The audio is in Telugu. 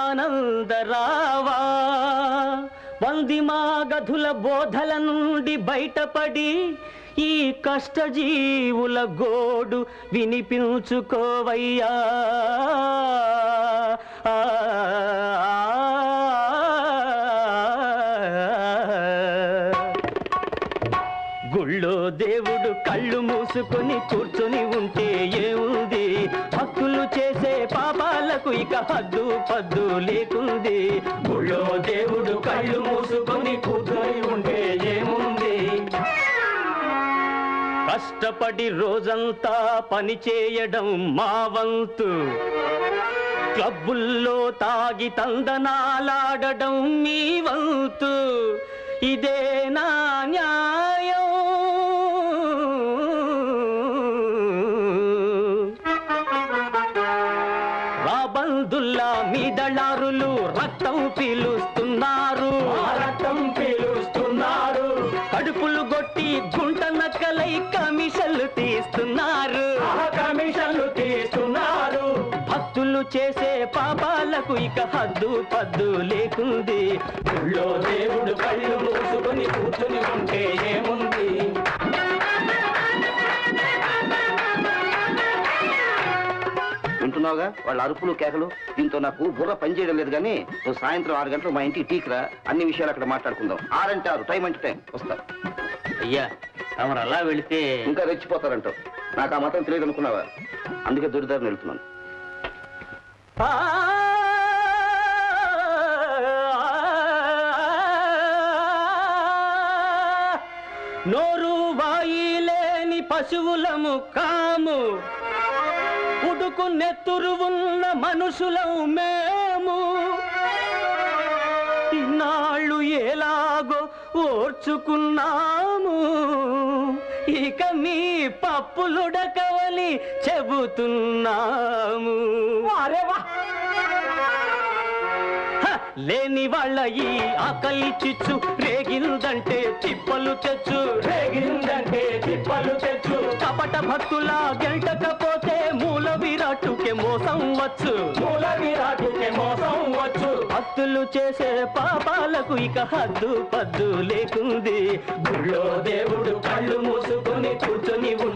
ఆనందరావా వందిమాగధుల బోధల నుండి బయటపడి ఈ కష్టజీవుల గోడు వినిపించుకోవయ్యా ఆ, గుళ్ళో దేవుడు కళ్ళు మూసుకొని కూర్చొని ఉంటే ఏముంది భక్తులు చేసే పాపాలకు ఇక హద్దు పద్దు లేకుంది గుళ్ళో దేవుడు కళ్ళు మూసుకొని కూర్చొని ఉంటే ఏముంది కష్టపడి రోజంతా పని చేయడం మా వంతు క్లబ్బుల్లో తాగి తందనాలాడడం మీ వంతు ఇదే నా న్యాయం రాబందుల్లా మీ దళారులు రక్తం పీలుస్తున్నారు రక్తం పీలుస్తున్నారు కడుపులు కొట్టి గుంట నక్కలై కమిషన్లు తీస్తున్నారు కమిషన్లు తీస్తున్నారు భక్తులు చేసే పాపాలకు ఇక హద్దు పద్దు లేకుంది గుళ్ళో దేవుడు కళ్ళు మూసుకొని కూర్చుని ఉంటే ఏముంది వింటున్నావుగా వాళ్ళ అరుపులు కేకలు దీంతో నాకు బుర్ర పనిచేయడం లేదు కానీ నువ్వు సాయంత్రం ఆరు గంటలు మా ఇంటికి టీకిరా అన్ని విషయాలు అక్కడ మాట్లాడుకుందాం ఆరంటే ఆరు టైం అంటే టైం వస్తా అయ్యా తమరు అలా వెళితే ఇంకా రెచ్చిపోతారంటావు నాకు ఆ మతం తెలియదు అనుకున్నావా అందుకే దొరిదారిని వెళ్తున్నాను నోరు వాయి లేని పశువులము కాము ఉడుకు నెత్తురు ఉన్న మనుషులం మేము ఇన్నాళ్ళు ఎలాగో ఓర్చుకున్నాము ఇక మీ పప్పులుడకవని చెబుతున్నాము అరే వా హ! లేని వాళ్ళ ఈ ఆకలి చిచ్చు రేగిందంటే తిప్పలు తెచ్చు రేగిందంటే తిప్పలు తెచ్చు కపట భక్తుల గెంటకపోతే మూల విరాటుకే మోసం వచ్చు మూల విరాటుకే మోసం వచ్చు భక్తులు చేసే పాపాలకు ఇక హద్దు పద్దు లేకుంది గుళ్ళో దేవుడు కళ్ళు మూసుకొని కూర్చొని